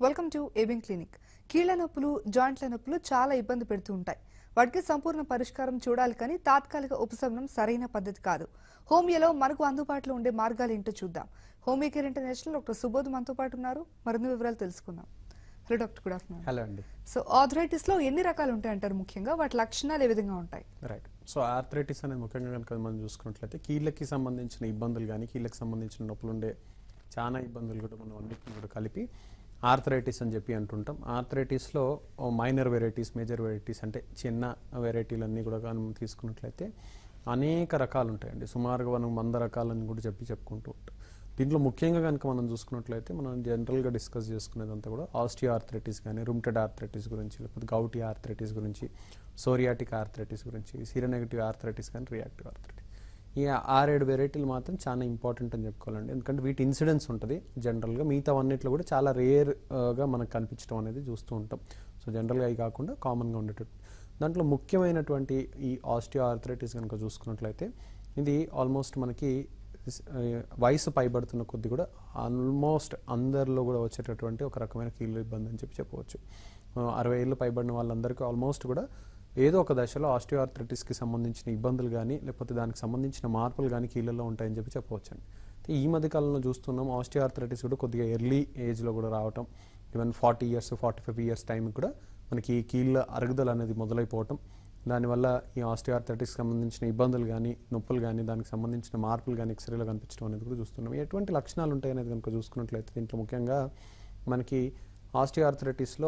Welcome to ఏబింగ్ clinic కీళ్ల నొప్పులు జాయింట్ల నొప్పులు చాలా ఇబ్బంది పెడుతూ ఉంటాయి వాటికి సంపూర్ణ పరిష్కారం చూడాలి కానీ తాత్కాలిక ఉపశమనం సరైన పద్ధతి కాదు హోమియోలో మనకు అందుబాటులో ఉండే మార్గాలు ఏంటో చూద్దాం homeo care international doctor Subodh మనతో పాటు ఉన్నారు మరిన్ని వివరాలు తెలుసుకుందాం hello doctor good afternoon hello అండి సో ఆథరైటిస్ లో ఎన్ని రకాలు ఉంటాయి అంటారు ముఖ్యంగా వాటి లక్షణాలు ఏ విధంగా ఉంటాయి రైట్ సో ఆర్థరైటిస్ అనేది ముఖ్యంగా కనుక మనం చూసుకున్నట్లయితే కీళ్ళకి సంబంధించిన ఇబ్బందులు కానీ కీళ్ళకి సంబంధించిన నొప్పులు ఉండే చాలా ఇబ్బందులు కూడా మనం అన్నిటిని కూడా కలిపి ఆర్థరైటిస్ అని చెప్పి అంటుంటాం ఆర్థరైటిస్లో మైనర్ వెరైటీస్ మేజర్ వెరైటీస్ అంటే చిన్న వెరైటీలన్నీ కూడా మనం తీసుకున్నట్లయితే అనేక రకాలు ఉంటాయండి సుమారుగా మనం వంద రకాలని కూడా చెప్పి చెప్పుకుంటూ ఉంటాం దీంట్లో ముఖ్యంగా కనుక మనం చూసుకున్నట్లయితే మనం జనరల్గా డిస్కస్ చేసుకునేదంతా కూడా ఆస్టియో ఆర్థరైటిస్ కానీ రుమ్టెడ్ ఆర్థరైటిస్ గురించి లేకపోతే గౌటీ ఆర్థరైటిస్ గురించి సోరియాటిక్ ఆర్థరైటిస్ గురించి సీరోనెగటివ్ ఆర్థరైటిస్ కానీ రియాక్టివ్ ఆర్థరైటిస్ ఈ ఆరేడు వెరైటీలు మాత్రం చాలా ఇంపార్టెంట్ అని చెప్పుకోవాలండి ఎందుకంటే వీటి ఇన్సిడెన్స్ ఉంటుంది జనరల్గా మిగతా అన్నిట్లో కూడా చాలా రేర్గా మనకు కనిపించడం అనేది చూస్తూ ఉంటాం సో జనరల్గా అవి కాకుండా కామన్గా ఉండేటట్టు దాంట్లో ముఖ్యమైనటువంటి ఈ ఆస్టియో ఆర్థరైటిస్ కనుక చూసుకున్నట్లయితే ఇది ఆల్మోస్ట్ మనకి స్- ఆ, వయసు పైబడుతున్న కొద్ది కూడా ఆల్మోస్ట్ అందరిలో కూడా వచ్చేటటువంటి ఒక రకమైన కీళ్ళ ఇబ్బంది అని చెప్పి చెప్పవచ్చు ఆ, అరవై ఏళ్ళు పైబడిన వాళ్ళందరికీ ఆల్మోస్ట్ కూడా ఏదో ఒక దశలో ఆస్టియో ఆర్థరైటిస్కి సంబంధించిన ఇబ్బందులు కానీ లేకపోతే దానికి సంబంధించిన మార్పులు కానీ కీళ్ళల్లో ఉంటాయని చెప్పి చెప్పవచ్చండి అయితే ఈ మధ్య కాలంలో చూస్తున్నాం ఆస్టియో ఆర్థరైటిస్ కూడా కొద్దిగా ఎర్లీ ఏజ్లో కూడా రావటం even forty years forty five years టైంకి కూడా మనకి ఈ కీళ్ళ అరుగుదల అనేది మొదలైపోవటం దానివల్ల ఈ ఆస్టియార్థరైటిస్కి సంబంధించిన ఇబ్బందులు కానీ నొప్పులు కానీ దానికి సంబంధించిన మార్పులు కానీ ఎక్స్రేలో కనిపించడం అనేది కూడా చూస్తున్నాం ఎటువంటి లక్షణాలు ఉంటాయి అనేది కనుక చూసుకున్నట్లయితే దీంట్లో ముఖ్యంగా మనకి ఆస్టియార్థరైటిస్లో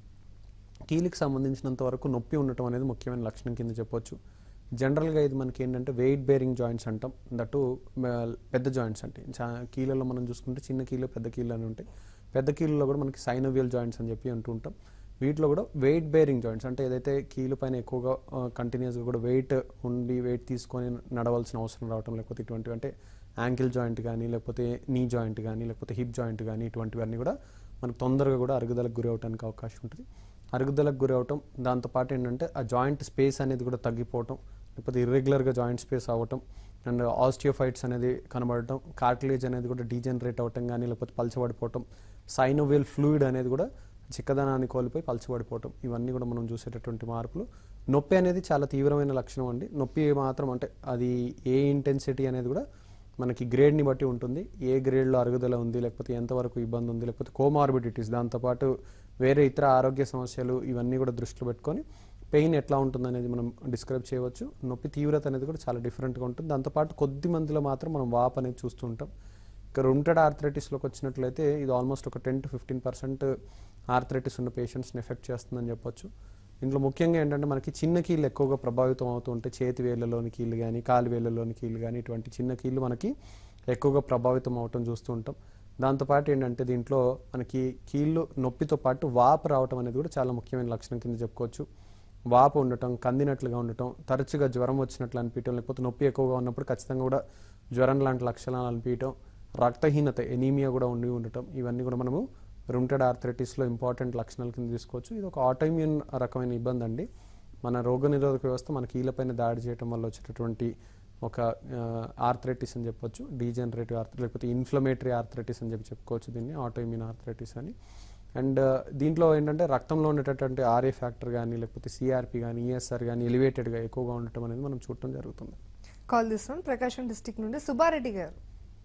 కీలికి సంబంధించినంత వరకు నొప్పి ఉండటం అనేది ముఖ్యమైన లక్షణం కింద చెప్పొచ్చు జనరల్గా ఇది మనకి ఏంటంటే వెయిట్ బేరింగ్ జాయింట్స్ అంటాం దట్టు పెద్ద జాయింట్స్ అంటే చా కీళ్ళలో మనం చూసుకుంటే చిన్న కీళ్ళు పెద్ద కీళ్ళు అని ఉంటాయి పెద్ద కీళ్ళలో కూడా మనకి సైనోవియల్ జాయింట్స్ అని చెప్పి అంటూ ఉంటాం వీటిలో కూడా వెయిట్ బేరింగ్ జాయింట్స్ అంటే ఏదైతే కీలు పైన ఎక్కువగా కంటిన్యూస్గా కూడా వెయిట్ ఉండి వెయిట్ తీసుకొని నడవలసిన అవసరం రావటం లేకపోతే ఇటువంటివి అంటే యాంకిల్ జాయింట్ కానీ లేకపోతే నీ జాయింట్ కానీ లేకపోతే హిప్ జాయింట్ కానీ ఇటువంటివన్నీ కూడా మనకు తొందరగా కూడా అరుగుదలకు గురి అవడానికి అవకాశం ఉంటుంది అరుగుదలకు గురి అవటం దాంతోపాటు ఏంటంటే ఆ జాయింట్ స్పేస్ అనేది కూడా తగ్గిపోవటం లేకపోతే ఇర్రెగ్యులర్గా జాయింట్ స్పేస్ అవ్వటం అండ్ ఆస్టియోఫైట్స్ అనేది కనబడటం కార్టిలేజ్ అనేది కూడా డీజనరేట్ అవ్వటం కానీ లేకపోతే పలచబడిపోవటం సైనోవేల్ ఫ్లూయిడ్ అనేది కూడా చిక్కదనాన్ని కోల్పోయి పలచబడిపోవటం ఇవన్నీ కూడా మనం చూసేటటువంటి మార్పులు నొప్పి అనేది చాలా తీవ్రమైన లక్షణం అండి నొప్పి మాత్రం అంటే అది ఏ ఇంటెన్సిటీ అనేది కూడా మనకి గ్రేడ్ని బట్టి ఉంటుంది ఏ గ్రేడ్లో అరుగుదల ఉంది లేకపోతే ఎంతవరకు ఇబ్బంది ఉంది లేకపోతే కోమార్బిడిటీస్ దాంతోపాటు వేరే ఇతర ఆరోగ్య సమస్యలు ఇవన్నీ కూడా దృష్టిలో పెట్టుకొని పెయిన్ ఎట్లా ఉంటుంది అనేది మనం డిస్క్రైబ్ చేయవచ్చు నొప్పి తీవ్రత అనేది కూడా చాలా డిఫరెంట్గా ఉంటుంది దాంతోపాటు కొద్ది మందిలో మాత్రం మనం వాప్ అనేది చూస్తూ ఉంటాం ఇక రుంటెడ్ ఆర్థరైటిస్లోకి వచ్చినట్లయితే ఇది ఆల్మోస్ట్ ఒక ten to fifteen percent arthritis ఉన్న పేషెంట్స్ని ఎఫెక్ట్ చేస్తుందని చెప్పొచ్చు ఇందులో ముఖ్యంగా ఏంటంటే మనకి చిన్న కీళ్ళు ఎక్కువగా ప్రభావితం అవుతూ ఉంటాయి చేతి వేళ్ళలోని కీళ్ళు కానీ కాలు వేళ్ళలోని కీళ్ళు కానీ ఇటువంటి చిన్న కీళ్ళు మనకి ఎక్కువగా ప్రభావితం అవటం చూస్తూ ఉంటాం దాంతోపాటు ఏంటంటే దీంట్లో మనకి కీళ్ళు నొప్పితో పాటు వాపు రావటం అనేది కూడా చాలా ముఖ్యమైన లక్షణం కింద చెప్పుకోవచ్చు వాపు ఉండటం కందినట్లుగా ఉండటం తరచుగా జ్వరం వచ్చినట్లు అనిపించడం లేకపోతే నొప్పి ఎక్కువగా ఉన్నప్పుడు ఖచ్చితంగా కూడా జ్వరం లాంటి లక్షణాలు అనిపించడం రక్తహీనత ఎనీమియా కూడా ఉండి ఉండటం ఇవన్నీ కూడా మనము రుమ్టెడ్ ఆర్థరైటిస్లో ఇంపార్టెంట్ లక్షణాల కింద తీసుకోవచ్చు ఇది ఒక ఆటోఇమ్యూన్ రకమైన ఇబ్బంది అండి మన రోగనిరోధక వ్యవస్థ మన కీళ్ళపైన దాడి చేయడం వల్ల వచ్చేటటువంటి ఒక ఆర్థరైటిస్ అని చెప్పొచ్చు డీజనరేటివ్ ఆర్థ లేకపోతే ఇన్ఫ్లమేటరీ ఆర్థరైటిస్ అని చెప్పి చెప్పుకోవచ్చు దీన్ని ఆటోఇమ్యూన్ ఆర్థరైటిస్ అని అండ్ దీంట్లో ఏంటంటే రక్తంలో ఉండేటటువంటి ఆర్ఏ ఫ్యాక్టర్ కానీ లేకపోతే సిఆర్పి కానీ ఈఎస్ఆర్ కానీ ఎలివేటెడ్గా ఎక్కువగా ఉండటం అనేది మనం చూడటం జరుగుతుంది కాల్ చేస్తున్నాం ప్రకాశం డిస్టిక్ నుండి సుబ్బారెడ్డి గారు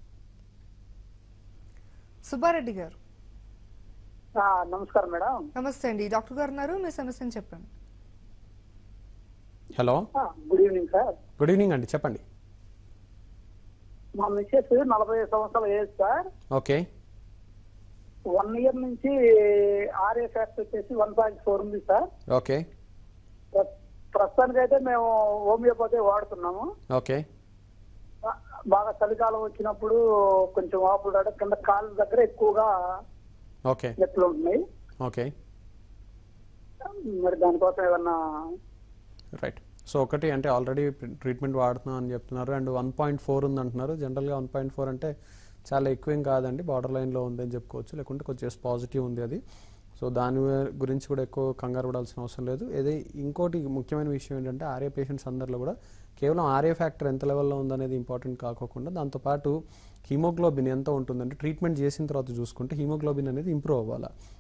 సుబ్బారెడ్డి గారు ఆ, నమస్కారం మేడం నమస్తే అండి డాక్టర్ గారు ఉన్నారు మీ సమస్యను చెప్పండి హలో ఆ, good evening sir good evening అండి చెప్పండి మా మిస్సెస్ నలభై ఐదు సంవత్సరాల age sir okay one year నుంచి ఆర్ఏ ఫ్యాక్టర్ వచ్చేసి వన్ పాయింట్ ఫోర్ ఉంది సార్ ఓకే ప్ర- ప్రస్తుతానికి అయితే మేము హోమియోపతి వాడుతున్నాము ఓకే బా- బాగా చలికాలం వచ్చినప్పుడు కొంచెం వాపులు రావడం కింద కాళ్ళ దగ్గర ఎక్కువగా ఓకే నొప్పులు ఉంటున్నాయి ఓకే మరి దానికోసం ఏమన్నా రైట్ సో ఒకటి అంటే ఆల్రెడీ ట్రీట్మెంట్ వాడుతున్నాం అని చెప్తున్నారు అండ్ వన్ పాయింట్ ఫోర్ ఉంది అంటున్నారు జనరల్గా వన్ పాయింట్ ఫోర్ అంటే చాలా ఎక్కువేం కాదండి బార్డర్ లైన్లో ఉందని చెప్పుకోవచ్చు లేకుంటే కొంచెం పాజిటివ్ ఉంది అది సో దాని గురించి కూడా ఎక్కువ కంగారు పడాల్సిన అవసరం లేదు ఏదే ఇంకోటి ముఖ్యమైన విషయం ఏంటంటే ఆర్ఏ పేషెంట్స్ అందరిలో కూడా కేవలం ఆర్ఏ ఫ్యాక్టర్ ఎంత లెవెల్లో ఉందనేది ఇంపార్టెంట్ కాకోకుండా దాంతోపాటు హీమోగ్లోబిన్ ఎంత ఉంటుందంటే ట్రీట్మెంట్ చేసిన తర్వాత చూసుకుంటే హీమోగ్లోబిన్ అనేది ఇంప్రూవ్ అవ్వాలి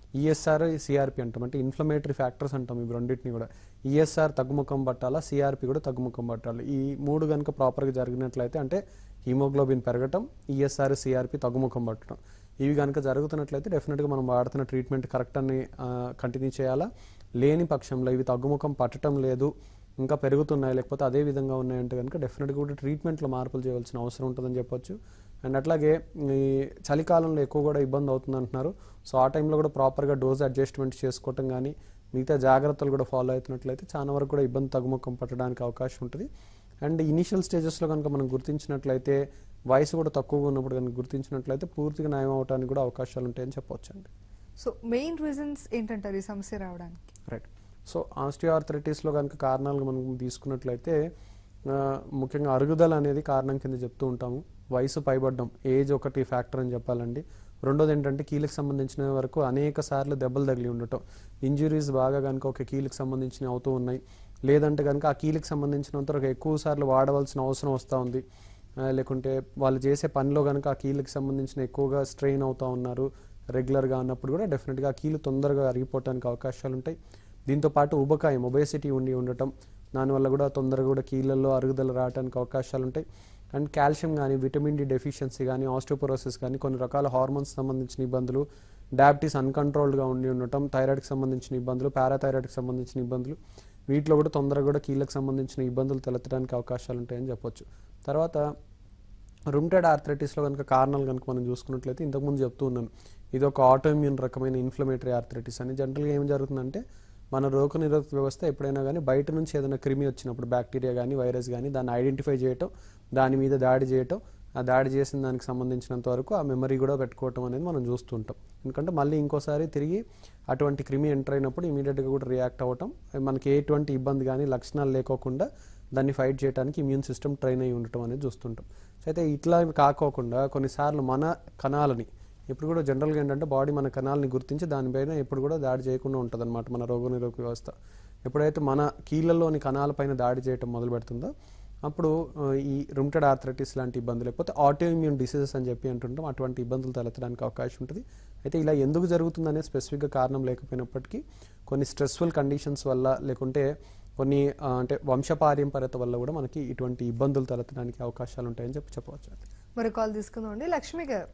ఈఎస్ఆర్ సిఆర్పి అంటాం అంటే ఇన్ఫ్లమేటరీ ఫ్యాక్టర్స్ అంటాం ఇవి రెండింటిని కూడా ఈఎస్ఆర్ తగ్గుముఖం పట్టాలా సిఆర్పి కూడా తగ్గుముఖం పట్టాలి ఈ మూడు కనుక ప్రాపర్గా జరిగినట్లయితే అంటే హీమోగ్లోబిన్ పెరగటం ఈఎస్ఆర్ సిఆర్పి తగ్గుముఖం పట్టడం ఇవి కనుక జరుగుతున్నట్లయితే డెఫినెట్గా మనం వాడుతున్న ట్రీట్మెంట్ కరెక్ట్ అని కంటిన్యూ చేయాలా లేని పక్షంలో ఇవి తగ్గుముఖం పట్టడం లేదు ఇంకా పెరుగుతున్నాయి లేకపోతే అదే విధంగా ఉన్నాయంటే కనుక డెఫినెట్గా కూడా ట్రీట్మెంట్లో మార్పులు చేయవలసిన అవసరం ఉంటుందని చెప్పొచ్చు అండ్ అట్లాగే ఈ చలికాలంలో ఎక్కువ కూడా ఇబ్బంది అవుతుంది అంటున్నారు సో ఆ టైంలో కూడా ప్రాపర్గా డోస్ అడ్జస్ట్మెంట్ చేసుకోవటం కానీ మిగతా జాగ్రత్తలు కూడా ఫాలో అవుతున్నట్లయితే చాలా వరకు కూడా ఇబ్బంది తగ్గుముఖం పట్టడానికి అవకాశం ఉంటుంది అండ్ ఇనిషియల్ స్టేజెస్లో కనుక మనం గుర్తించినట్లయితే వయసు కూడా తక్కువగా ఉన్నప్పుడు కనుక గుర్తించినట్లయితే పూర్తిగా నయం అవడానికి కూడా అవకాశాలు ఉంటాయని చెప్పొచ్చు అండి సో మెయిన్ రీజన్స్ ఏంటంటారు ఈ సమస్య రావడానికి రైట్ సో ఆస్టియోఆర్థరైటిస్లో కనుక కారణాలు మనం తీసుకున్నట్లయితే ఆ, ముఖ్యంగా అరుగుదల అనేది కారణం కింద చెప్తూ ఉంటాము వయసు పైబడ్డం ఏజ్ ఒకటి ఫ్యాక్టర్ అని చెప్పాలండి రెండోది ఏంటంటే కీళ్ళకి సంబంధించిన వరకు అనేక సార్లు దెబ్బలు తగిలి ఉండటం ఇంజురీస్ బాగా కనుక ఒక కీళ్ళకి సంబంధించినవి అవుతూ ఉన్నాయి లేదంటే కనుక ఆ కీళ్ళకి సంబంధించినంత వరకు ఎక్కువ సార్లు వాడవలసిన అవసరం వస్తూ ఉంది ఆ, లేకుంటే వాళ్ళు చేసే పనిలో కనుక ఆ కీళ్ళకి సంబంధించిన ఎక్కువగా స్ట్రెయిన్ అవుతూ ఉన్నారు రెగ్యులర్గా ఉన్నప్పుడు కూడా డెఫినెట్గా ఆ కీళ్ళు తొందరగా అరిగిపోవడానికి అవకాశాలు ఉంటాయి దీంతో పాటు ఉబకాయం ఒబేసిటీ ఉండి ఉండటం దానివల్ల కూడా తొందరగా కూడా కీళ్ళల్లో అరుగుదల రావడానికి అవకాశాలు ఉంటాయి అండ్ కాల్షియం కానీ విటమిన్ డి డెఫిషియన్సీ కానీ ఆస్టియోపోరోసిస్ కానీ కొన్ని రకాల హార్మోన్స్ సంబంధించిన ఇబ్బందులు డయాబెటీస్ అన్కంట్రోల్డ్గా ఉండి ఉండటం థైరాయిడ్కి సంబంధించిన ఇబ్బందులు పారాథైరాయిడ్కి సంబంధించిన ఇబ్బందులు వీటిలో కూడా తొందరగా కూడా కీళ్ళకి సంబంధించిన ఇబ్బందులు తలెత్తడానికి అవకాశాలు ఉంటాయని చెప్పొచ్చు తర్వాత రుమ్టెడ్ ఆర్థరైటిస్లో కనుక కారణాలు కనుక మనం చూసుకున్నట్లయితే ఇంతకుముందు చెప్తూ ఉన్నాను ఇది ఒక ఆటోఇమ్యూన్ రకమైన ఇన్ఫ్లమేటరీ ఆర్థరైటిస్ అని జనరల్గా ఏం జరుగుతుందంటే మన రోగనిరోధక వ్యవస్థ ఎప్పుడైనా కానీ బయట నుంచి ఏదైనా క్రిమి వచ్చినప్పుడు బ్యాక్టీరియా కానీ వైరస్ కానీ దాన్ని ఐడెంటిఫై చేయటం దాని మీద దాడి చేయటం ఆ దాడి చేసిన దానికి సంబంధించినంత వరకు ఆ మెమరీ కూడా పెట్టుకోవటం అనేది మనం చూస్తుంటాం ఎందుకంటే మళ్ళీ ఇంకోసారి తిరిగి అటువంటి క్రిమి ఎంటర్ అయినప్పుడు ఇమీడియట్గా కూడా రియాక్ట్ అవ్వటం మనకి ఎటువంటి ఇబ్బంది కానీ లక్షణాలు లేకోకుండా దాన్ని ఫైట్ చేయడానికి ఇమ్యూన్ సిస్టమ్ ట్రైన్ అయి ఉండటం అనేది చూస్తుంటాం సో అయితే ఇట్లా కాకోకుండా కొన్నిసార్లు మన కణాలని ఇప్పుడు కూడా జనరల్గా ఏంటంటే బాడీ మన కణాలని గుర్తించి దానిపైన ఎప్పుడు కూడా దాడి చేయకుండా ఉంటుంది అనమాట మన రోగనిరోధక వ్యవస్థ ఎప్పుడైతే మన కీళ్ళలోని కణాలపైన దాడి చేయటం మొదలు పెడుతుందో అప్పుడు ఆ, ఈ రుమ్టెడ్ ఆర్థరైటిస్ లాంటి ఇబ్బందులు లేకపోతే ఆటోఇమ్యూన్ డిసీజెస్ అని చెప్పి అంటుంటాం అటువంటి ఇబ్బందులు తలెత్తడానికి అవకాశం ఉంటుంది అయితే ఇలా ఎందుకు జరుగుతుందనే స్పెసిఫిక్గా కారణం లేకపోయినప్పటికీ కొన్ని స్ట్రెస్ఫుల్ కండిషన్స్ వల్ల లేకుంటే కొన్ని ఆ, అంటే వంశపారంపర్యత వల్ల కూడా మనకి ఇటువంటి ఇబ్బందులు తలెత్తడానికి అవకాశాలు ఉంటాయని చెప్పి చెప్పవచ్చు మరి కాల్ తీసుకుందాం అండి లక్ష్మి గారు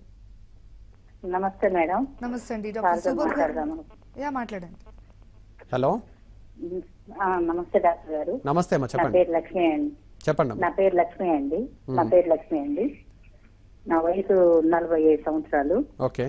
నమస్తే మేడం నమస్తే అండి డాక్టర్ సార్తో సుబోధ్ గారు మాట్లాడదాము యా మాట్లాడండి హలో ఆ, నమస్తే డాక్టర్ గారు నమస్తే అమ్మా నా చెప్పండి పేరు లక్ష్మి అండి చెప్పండి అమ్మా నా పేరు లక్ష్మి అండి నా పేరు లక్ష్మి అండి నా వయసు నలభై ఐదు సంవత్సరాలు ఓకే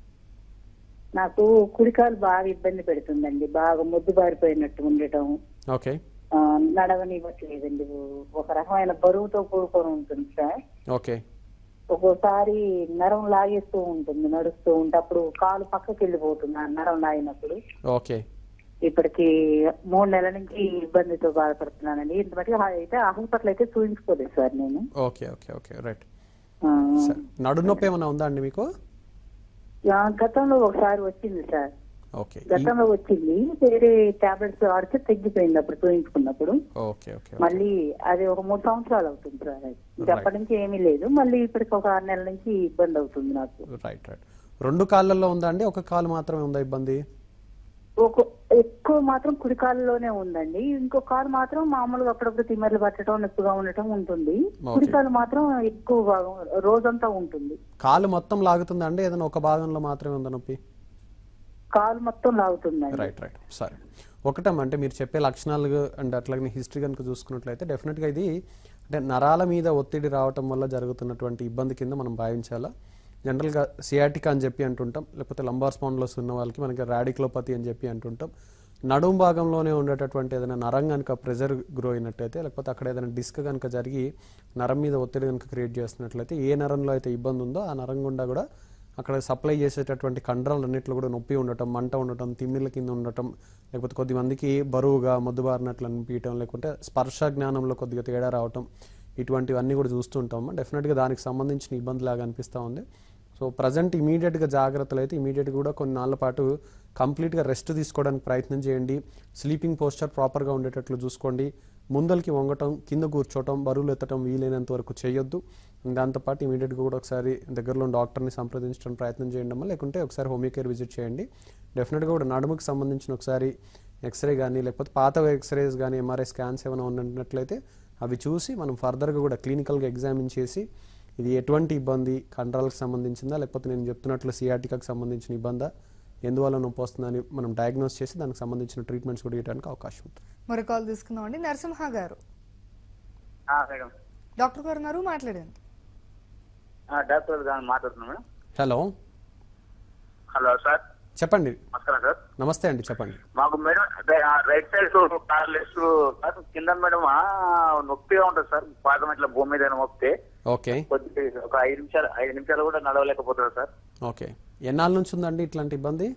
నాకు కుడికాలు బాగా ఇబ్బంది పెడుతుందండి బాగా ముద్దు బారిపోయినట్టు ఉండటం ఓకే ఆ, నడవనివ్వట్లేదండి ఒక రకమైన బరువుతో కూడుకొని ఉంటుంది సార్ ఓకే ఒక్కోసారి నరం లాగేస్తూ ఉంటుంది నడుస్తూ ఉంటే అప్పుడు కాలు పక్కకి వెళ్ళిపోతుంది ఆ నరం లాగినప్పుడు ఓకే ఇప్పటికి మూడు నెలల నుంచి ఈ ఇబ్బందితో బాధపడుతున్నానండి ఇంత మటుకు అయితే హాస్పిటల్ అయితే చూపించుకోలేదు సార్ నేను ఓకే ఓకే ఓకే రైట్ ఆ, సరే నడు నొప్పి ఏమైనా ఉందా అండి మీకు ఆ, గతంలో ఒకసారి వచ్చింది సార్ ఓకే ఈ- గతంలో వచ్చింది వేరే టాబ్లెట్స్ వాడితే తగ్గిపోయింది అప్పుడు చూపించుకున్నప్పుడు ఓకే ఓకే ఓకే. మళ్ళీ అది ఒక మూడు సంవత్సరాలు అవుతుంది సార్ అది. ఇంకా Right. అప్పటి నుంచి ఏమీ లేదు మళ్ళీ ఇప్పటికి ఒక ఆరు నెలల నుంచి ఇబ్బంది అవుతుంది నాకు రైట్ రైట్ రెండు కాళ్ళల్లో ఉందా అండి ఒక కాలు మాత్రమే ఉందా ఇబ్బంది ఒక ఎక్కువ మాత్రం కుడి కాలులోనే ఉందండి ఇంకో కాలు మాత్రం మామూలుగా అప్పుడప్పుడు తిమ్మర్లు పట్టడం నొప్పిగా ఉండటం ఉంటుంది కుడి కాలు మాత్రం ఎక్కువ భాగం రోజంతా ఉంటుంది కాలు మొత్తం లాగుతుందా అండి ఏదైనా ఒక భాగంలో మాత్రమే ఉందా నొప్పి కాలు మొత్తం లాగుతుందండి రైట్ రైట్ సరే ఒకటం అంటే మీరు చెప్పే లక్షణాలు అండ్ అట్లాగే హిస్టరీ కనుక చూసుకున్నట్లయితే డెఫినెట్గా ఇది అంటే నరాల మీద ఒత్తిడి రావటం వల్ల జరుగుతున్నటువంటి ఇబ్బంది కింద మనం భావించాలా జనరల్గా సియాటికా అని చెప్పి అంటుంటాం లేకపోతే లంబార్ స్పాండ్లోస్ ఉన్న వాళ్ళకి మనకి రాడిక్లోపతి అని చెప్పి అంటుంటాం నడుం భాగంలోనే ఉండేటటువంటి ఏదైనా నరం కనుక ప్రెజర్ గ్రో అయినట్టయితే లేకపోతే అక్కడ ఏదైనా డిస్క్ కనుక జరిగి నరం మీద ఒత్తిడి కనుక క్రియేట్ చేస్తున్నట్లయితే ఏ నరంలో అయితే ఇబ్బంది ఉందో ఆ నరం గుండా కూడా అక్కడ సప్లై చేసేటటువంటి కండరాలన్నిట్లో కూడా నొప్పి ఉండటం మంట ఉండటం తిమ్మిళ్ళ కింద ఉండటం లేకపోతే కొద్దిమందికి బరువుగా మొద్దుబారినట్లు అనిపించడం లేకుంటే స్పర్శ జ్ఞానంలో కొద్దిగా తేడా రావటం ఇటువంటివన్నీ కూడా చూస్తుంటాము డెఫినెట్గా దానికి సంబంధించిన ఇబ్బంది లాగా అనిపిస్తూ ఉంది సో ప్రజెంట్ ఇమీడియట్గా జాగ్రత్తలు అయితే ఇమీడియట్గా కూడా కొన్ని నాళ్ళ పాటు కంప్లీట్గా రెస్ట్ తీసుకోవడానికి ప్రయత్నం చేయండి స్లీపింగ్ పోస్చర్ ప్రాపర్గా ఉండేటట్లు చూసుకోండి ముందలకి వంగటం కింద కూర్చోవటం బరువులు ఎత్తటం వీలైనంత వరకు చేయొద్దు దాంతోపాటు ఇమీడియట్గా కూడా ఒకసారి దగ్గరలో డాక్టర్ని సంప్రదించడం ప్రయత్నం చేయండి అమ్మా లేకుంటే ఒకసారి హోమియో కేర్ విజిట్ చేయండి డెఫినెట్గా కూడా నడుముకి సంబంధించిన ఒకసారి ఎక్స్రే కానీ లేకపోతే పాత ఎక్స్రేస్ కానీ ఎంఆర్ఐ స్కాన్స్ ఏమైనా ఉన్నట్లయితే అవి చూసి మనం ఫర్దర్గా కూడా క్లినికల్గా ఎగ్జామిన్ చేసి ఇది ఎటువంటి ఇబ్బంది కండరాలకు సంబంధించిందా లేకపోతే నేను చెప్తున్నట్లు సియాటికాకి సంబంధించిన ఇబ్బందా ఎందువల్ల నొప్పి వస్తుందని మనం డయాగ్నోస్ చేసి దానికి సంబంధించిన ట్రీట్మెంట్స్ కూడా ఇవ్వడానికి అవకాశం ఉంటుంది మరి కాల్ తీసుకుందాం అండి నరసింహ గారు మేడం డాక్టర్ గారు ఉన్నారు మాట్లాడండి డాక్టర్ గారు మాట్లాడుతున్నాను మేడం హలో హలో సార్ చెప్పండి నమస్కారం సార్ నమస్తే అండి చెప్పండి మాకు మేడం రైట్ సైడ్ కార్లెస్ సార్ కింద మేడం ఆ, నొప్పిగా ఉంటుంది సార్ పాదం ఇట్లా భూమి మీద నొప్పితే ఓకే కొద్ది ఒక ఐదు నిమిషాలు ఐదు నిమిషాలు కూడా నడవలేకపోతున్నారు సార్ ఓకే ఎన్నాళ్ళ నుంచి ఉందండి ఇట్లాంటి ఇబ్బంది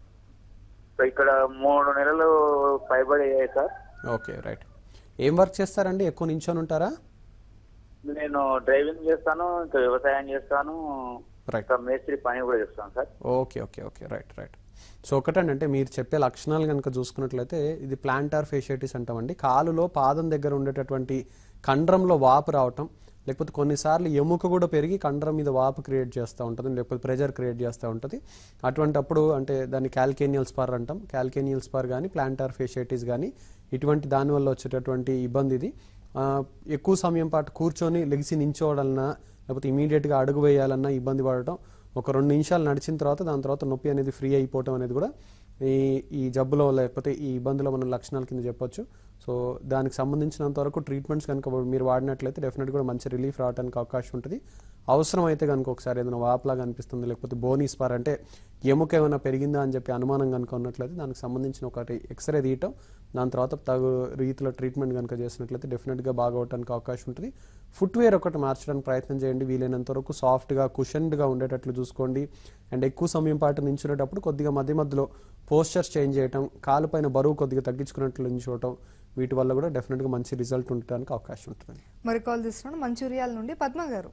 సో ఇక్కడ మూడు నెలలు పైబడి అయ్యాయి సార్ ఓకే రైట్ ఏం వర్క్ చేస్తారండి ఎక్కువ నించొని ఉంటారా నేను డ్రైవింగ్ చేస్తాను ఇంకా వ్యవసాయం చేస్తాను రైట్ ఇంకా మేస్త్రి పని కూడా చేస్తాను sir okay okay okay right right so ఒకటండి అంటే మీరు చెప్పే లక్షణాలు కనుక చూసుకున్నట్లయితే ఇది ప్లాంటార్ ఫేషియటిస్ అంటామండి కాలులో పాదం దగ్గర ఉండేటటువంటి కండరంలో వాపు రావటం లేకపోతే కొన్నిసార్లు ఎముక కూడా పెరిగి కండరం మీద వాపు క్రియేట్ చేస్తూ ఉంటుంది లేకపోతే ప్రెజర్ క్రియేట్ చేస్తూ ఉంటుంది అటువంటప్పుడు అంటే దాన్ని క్యాల్కేనియల్ స్పార్ అంటాం క్యాల్కేనియల్ స్పార్ కానీ ప్లాంటార్ ఫేషియటిస్ కానీ ఇటువంటి దానివల్ల వచ్చేటటువంటి ఇబ్బంది ఇది ఆ, ఎక్కువ సమయం పాటు కూర్చొని లెగిసి నించోవాలన్నా లేకపోతే ఇమీడియట్గా అడుగు వేయాలన్నా ఇబ్బంది పడటం ఒక రెండు నిమిషాలు నడిచిన తర్వాత దాని తర్వాత నొప్పి అనేది ఫ్రీ అయిపోవటం అనేది కూడా ఈ ఈ జబ్బులో లేకపోతే ఈ ఇబ్బందిలో మన లక్షణాల కింద చెప్పొచ్చు సో దానికి సంబంధించినంత వరకు ట్రీట్మెంట్స్ కనుక మీరు వాడినట్లయితే డెఫినెట్గా కూడా మంచి రిలీఫ్ రావడానికి అవకాశం ఉంటుంది అవసరం అయితే కనుక ఒకసారి ఏదైనా వాపులాగా అనిపిస్తుంది లేకపోతే బోనీ స్పార్ అంటే ఎముక ఏమైనా పెరిగిందా అని చెప్పి అనుమానం కనుక ఉన్నట్లయితే దానికి సంబంధించిన ఒకటి ఎక్స్రే తీయటం దాని తర్వాత తగు రీతిలో ట్రీట్మెంట్ కనుక చేసినట్లయితే డెఫినెట్గా బాగవడానికి అవకాశం ఉంటుంది ఫుట్వేర్ ఒకటి మార్చడానికి ప్రయత్నం చేయండి వీలైనంత వరకు సాఫ్ట్గా కుషన్డ్గా ఉండేటట్లు చూసుకోండి అండ్ ఎక్కువ సమయం పాటు నించునేటప్పుడు కొద్దిగా మధ్య మధ్యలో పోస్చర్స్ చేంజ్ చేయటం కాలుపైన బరువు కొద్దిగా తగ్గించుకున్నట్లు నించోవటం వీటి వల్ల కూడా డెఫినెట్గా మంచి రిజల్ట్ ఉండడానికి అవకాశం ఉంటుంది మరి కాల్ తీసుకున్నాను మంచూరియాల నుండి పద్మ గారు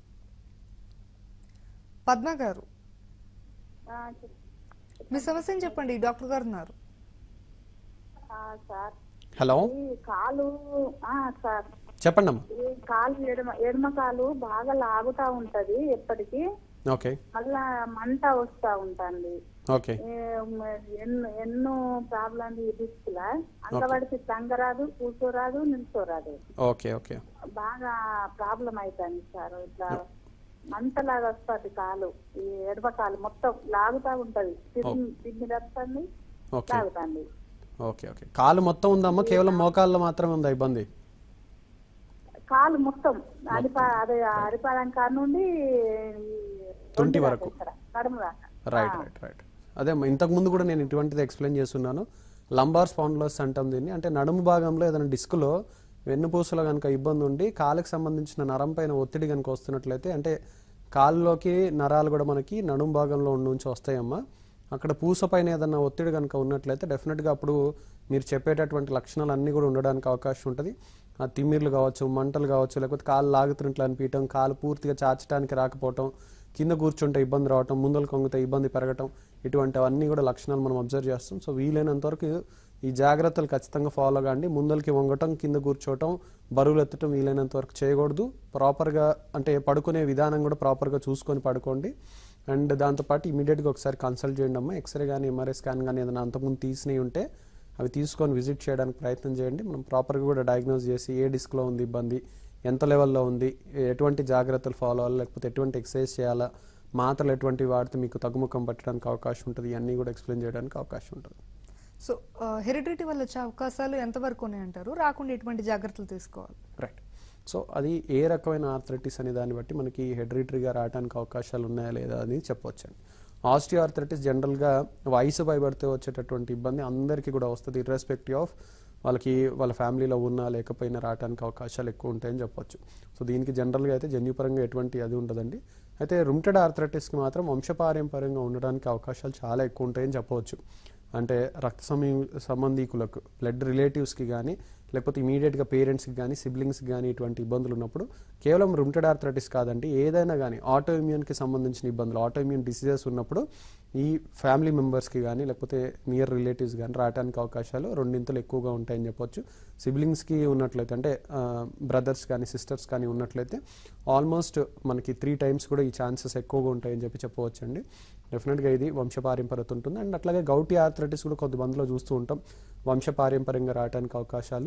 పద్మ గారు మీ సమస్యను చెప్పండి డాక్టర్ గారు ఉన్నారు సార్ హలో ఈ కాలు ఆ, సార్ చెప్పండి అమ్మా ఈ కాలు ఎడమ ఎడమ కాలు బాగా లాగుతా ఉంటది ఎప్పటికీ ఓకే మళ్ళా మంట వస్తా ఉంటుంది ఓకే ఎన్నో ఎన్నో ప్రాబ్లం డిస్క్లా అంగవాడికి తంగరాదు కూర్చోరాదు నిల్చోరాదు ఓకే ఓకే బాగా ప్రాబ్లం అవుతుంది సార్ ఇట్లా మంటలాగా వస్తుంది కాలు ఈ ఎడమ కాలు మొత్తం లాగుతా ఉంటది తిమ్మి తిమ్మి వస్తుంది ఓకే లాగుతుంది ఓకే ఓకే కాలు మొత్తం ఉందమ్మా కేవలం మోకాల్లో మాత్రమే ఉందా ఇబ్బంది కాలు మొత్తం అరిపా అదే అరిపాదం కాడ నుండి ఈ తుంటి ఒంటి వరకు. దాకా ఇక్కడ, నడుము దాకా రైట్ రైట్ రైట్ అదే అమ్మా, ఇంతకు ముందు కూడా నేను ఇటువంటిది ఎక్స్ప్లెయిన్ చేస్తున్నాను లంబార్ స్పాండ్లోస్ అంటాం దీన్ని అంటే నడుము భాగంలో ఏదైనా డిస్క్లో వెన్నుపూసలో కనుక ఇబ్బంది ఉండి కాలుకి సంబంధించిన నరం పైన ఒత్తిడి కనుక వస్తున్నట్లయితే అంటే కాలులోకి నరాలు కూడా మనకి నడుము భాగంలో నుంచి వస్తాయమ్మా అక్కడ పూస పైన ఏదన్నా ఒత్తిడి కనుక ఉన్నట్లయితే డెఫినెట్గా అప్పుడు మీరు చెప్పేటటువంటి లక్షణాలు అన్నీ కూడా ఉండడానికి అవకాశం ఉంటుంది ఆ తిమ్మిర్లు కావచ్చు మంటలు కావచ్చు లేకపోతే కాలు లాగుతున్నట్లు అనిపించడం కాలు పూర్తిగా చాచడానికి రాకపోవటం కింద కూర్చుంటే ఇబ్బంది రావటం ముందలు కొంగితే ఇబ్బంది పెరగటం ఇటువంటివన్నీ కూడా లక్షణాలు మనం అబ్జర్వ్ చేస్తాం సో వీలైనంత వరకు ఈ జాగ్రత్తలు ఖచ్చితంగా ఫాలో కాండి ముందలకి వంగటం కింద కూర్చోవటం బరువులు ఎత్తటం వీలైనంత వరకు చేయకూడదు ప్రాపర్గా అంటే పడుకునే విధానం కూడా ప్రాపర్గా చూసుకొని పడుకోండి అండ్ దాంతోపాటు ఇమీడియట్గా ఒకసారి కన్సల్ట్ చేయండి అమ్మా ఎక్స్రే కానీ ఎంఆర్ఐ స్కాన్ కానీ ఏదైనా అంతకుముందు తీసినవి ఉంటే అవి తీసుకొని విజిట్ చేయడానికి ప్రయత్నం చేయండి మనం ప్రాపర్గా కూడా డయాగ్నోస్ చేసి ఏ డిస్క్లో ఉంది ఇబ్బంది ఎంత లెవెల్లో ఉంది ఎటువంటి జాగ్రత్తలు ఫాలో అవ్వాలి లేకపోతే ఎటువంటి ఎక్సర్సైజ్ చేయాలా మాత్రలు ఎటువంటివి వాడితే మీకు తగ్గుముఖం పట్టడానికి అవకాశం ఉంటుంది ఇవన్నీ కూడా ఎక్స్ప్లెయిన్ చేయడానికి అవకాశం ఉంటుంది సో హెరిడిటీ వల్ల వచ్చే అవకాశాలు ఎంతవరకు ఉన్నాయంటారు రాకుండా ఎటువంటి జాగ్రత్తలు తీసుకోవాలి రైట్ సో అది ఏ రకమైన ఆర్థరైటిస్ అనే దాన్ని బట్టి మనకి హెడ్రిటరీగా రావడానికి అవకాశాలు ఉన్నాయా లేదా అని చెప్పవచ్చండి ఆస్టియో ఆర్థరైటిస్ జనరల్గా వయసు పైబడితే వచ్చేటటువంటి ఇబ్బంది అందరికీ కూడా వస్తుంది ఇర్రెస్పెక్టివ్ ఆఫ్ వాళ్ళకి వాళ్ళ ఫ్యామిలీలో ఉన్నా లేకపోయినా రావడానికి అవకాశాలు ఎక్కువ ఉంటాయని చెప్పొచ్చు సో దీనికి జనరల్గా అయితే జన్యుపరంగా ఎటువంటి అది ఉండదండి అయితే రుమ్టెడ్ ఆర్థరైటిస్కి మాత్రం వంశపారంపర్యంగా ఉండడానికి అవకాశాలు చాలా ఎక్కువ ఉంటాయని చెప్పవచ్చు అంటే రక్త సమీ సంబంధీకులకు బ్లడ్ రిలేటివ్స్కి కానీ లేకపోతే ఇమీడియట్గా పేరెంట్స్కి కానీ సిబ్లింగ్స్కి కానీ ఇటువంటి ఇబ్బందులు ఉన్నప్పుడు కేవలం రుమ్టెడ్ ఆర్థరైటిస్ కాదండి ఏదైనా కానీ ఆటో ఇమ్యూన్కి సంబంధించిన ఇబ్బందులు ఆటో ఇమ్యూన్ డిసీజెస్ ఉన్నప్పుడు ఈ ఫ్యామిలీ మెంబర్స్కి కానీ లేకపోతే నియర్ రిలేటివ్స్ కానీ రావడానికి అవకాశాలు రెండింతలు ఎక్కువగా ఉంటాయని చెప్పొచ్చు సిబ్లింగ్స్కి ఉన్నట్లయితే అంటే బ్రదర్స్ కానీ సిస్టర్స్ కానీ ఉన్నట్లయితే ఆల్మోస్ట్ మనకి త్రీ టైమ్స్ కూడా ఈ ఛాన్సెస్ ఎక్కువగా ఉంటాయని చెప్పి చెప్పవచ్చండి డెఫినెట్గా ఇది వంశపారంపర్యత ఉంటుంది అండ్ అట్లాగే గౌటీ ఆర్థరైటిస్ కూడా కొంతమందిలో చూస్తూ ఉంటాం వంశపారంపర్యంగా రావడానికి అవకాశాలు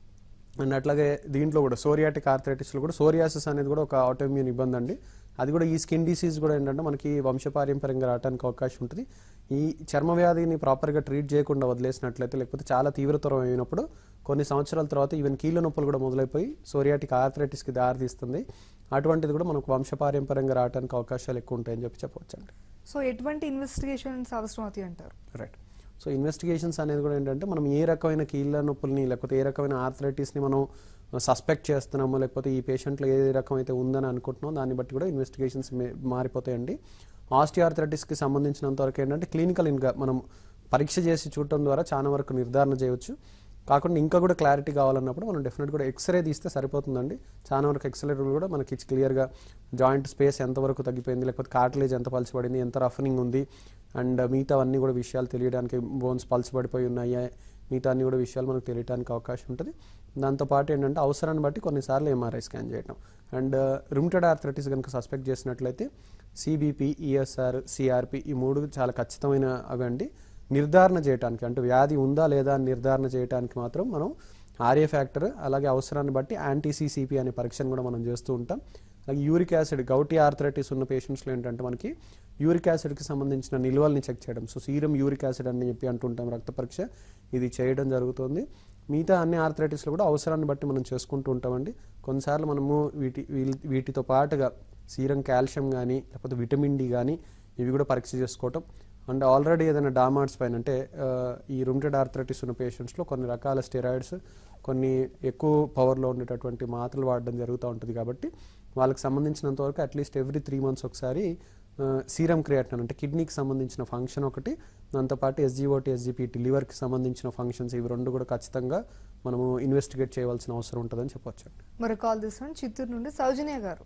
అండ్ అట్లాగే దీంట్లో కూడా సోరియాటిక్ ఆర్థరైటిస్లో కూడా సోరియాసిస్ అనేది కూడా ఒక ఆటోమ్యూన్ ఇబ్బంది అండి అది కూడా ఈ స్కిన్ డిసీజ్ కూడా ఏంటంటే మనకి వంశపారంపర్యంగా రావడానికి అవకాశం ఉంటుంది ఈ చర్మ వ్యాధిని ప్రాపర్గా ట్రీట్ చేయకుండా వదిలేసినట్లయితే లేకపోతే చాలా తీవ్రతరం అయినప్పుడు కొన్ని సంవత్సరాల తర్వాత ఈవెన్ కీళ్ళ నొప్పులు కూడా మొదలైపోయి సోరియాటిక్ ఆర్థరైటిస్కి దారితీస్తుంది అటువంటిది కూడా మనకు వంశపారంపర్యంగా రావడానికి అవకాశాలు ఎక్కువ ఉంటాయని చెప్పి చెప్పవచ్చండి సో ఎటువంటి ఇన్వెస్టిగేషన్స్ అవసరం అవుతాయి అంటారు రైట్ సో ఇన్వెస్టిగేషన్స్ అనేది కూడా ఏంటంటే మనం ఏ రకమైన కీళ్ళ నొప్పుల్ని లేకపోతే ఏ రకమైన ఆర్థరైటిస్ని మనం సస్పెక్ట్ చేస్తున్నామో లేకపోతే ఈ పేషెంట్లో ఏ రకం అయితే ఉందని అనుకుంటున్నామో దాన్ని బట్టి కూడా ఇన్వెస్టిగేషన్స్ మారిపోతాయండి ఆస్టియార్థరైటిస్కి సంబంధించినంత వరకు ఏంటంటే క్లినికల్ ఇంకా మనం పరీక్ష చేసి చూడటం ద్వారా చాలా వరకు నిర్ధారణ చేయవచ్చు కాకుండా ఇంకా కూడా క్లారిటీ కావాలన్నప్పుడు మనం డెఫినెట్ కూడా ఎక్స్రే తీస్తే సరిపోతుందండి చాలా వరకు ఎక్స్రే కూడా మనకి క్లియర్గా జాయింట్ స్పేస్ ఎంతవరకు తగ్గిపోయింది లేకపోతే కార్టిలేజ్ ఎంత పలచబడింది ఎంత రఫనింగ్ ఉంది అండ్ మిగతా అన్ని కూడా విషయాలు తెలియడానికి బోన్స్ పలచబడిపోయి ఉన్నాయి మిగతా అన్ని కూడా విషయాలు మనకు తెలియడానికి అవకాశం ఉంటుంది దాంతోపాటు ఏంటంటే అవసరాన్ని బట్టి కొన్నిసార్లు ఎంఆర్ఐ స్కాన్ చేయడం అండ్ రుమిటెడ్ ఆర్థరైటిస్ కనుక సస్పెక్ట్ చేసినట్లయితే సిబిపి ఈఎస్ఆర్ సిఆర్పి ఈ మూడు చాలా ఖచ్చితమైన అవి అండి నిర్ధారణ చేయడానికి అంటే వ్యాధి ఉందా లేదా అని నిర్ధారణ చేయడానికి మాత్రం మనం ఆర్ఏ ఫ్యాక్టర్ అలాగే అవసరాన్ని బట్టి యాంటీసీసీపీ అనే పరీక్షను కూడా మనం చేస్తూ ఉంటాం అలాగే యూరిక్ యాసిడ్ గౌటీ ఆర్థరైటిస్ ఉన్న పేషెంట్స్లో ఏంటంటే మనకి యూరిక్ యాసిడ్కి సంబంధించిన నిల్వల్ని చెక్ చేయడం సో సీరం యూరిక్ యాసిడ్ అని చెప్పి అంటుంటాం రక్త పరీక్ష ఇది చేయడం జరుగుతుంది మిగతా అన్ని ఆర్థరైటిస్లో కూడా అవసరాన్ని బట్టి మనం చేసుకుంటూ ఉంటామండి కొన్నిసార్లు మనము వీటి వీల్- వీటితో పాటుగా సీరం కాల్షియం కానీ లేకపోతే విటమిన్ డి కానీ ఇవి కూడా పరీక్ష చేసుకోవటం అండ్ ఆల్రెడీ ఏదైనా డామార్ట్స్ పైన అంటే ఆ, ఈ రుమిటెడ్ ఆర్థరైటిస్ ఉన్న పేషెంట్స్లో కొన్ని రకాల స్టెరాయిడ్స్ కొన్ని ఎక్కువ పవర్లో ఉండేటటువంటి మాత్రలు వాడడం జరుగుతూ ఉంటుంది కాబట్టి వాళ్ళకి సంబంధించినంత వరకు అట్లీస్ట్ ఎవ్రీ త్రీ మంత్స్ ఒకసారి సీరం క్రియాటిన్ అంటే కిడ్నీకి సంబంధించిన ఫంక్షన్ ఒకటి దాంతోపాటు ఎస్జీఓటి ఎస్జీపీటీ లివర్కి సంబంధించిన ఫంక్షన్స్ ఇవి రెండు కూడా ఖచ్చితంగా మనము ఇన్వెస్టిగేట్ చేయవలసిన అవసరం ఉంటుందని చెప్పొచ్చు మరో కాల్ తీసుకోండి చిత్తూరు నుండి సౌజన్య గారు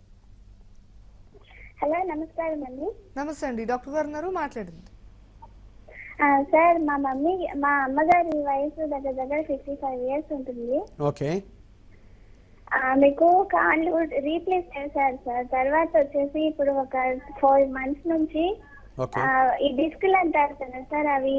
హలో నమస్కారం అండి నమస్తే అండి డాక్టర్ గారు ఉన్నారు మాట్లాడండి ఆ, సార్ మా మమ్మీ మా అమ్మగారి వయసు దగ్గర దగ్గర ఫిఫ్టీ ఫైవ్ ఇయర్స్ ఉంటుంది ఓకే ఆ, మీకు కాళ్ళు రీప్లేస్ చేశారు సార్ తర్వాత వచ్చేసి ఇప్పుడు ఒక ఫోర్ మంత్స్ నుంచి ఓకే ఆ, ఈ డిస్క్లు అంటారు కదా సార్ అవి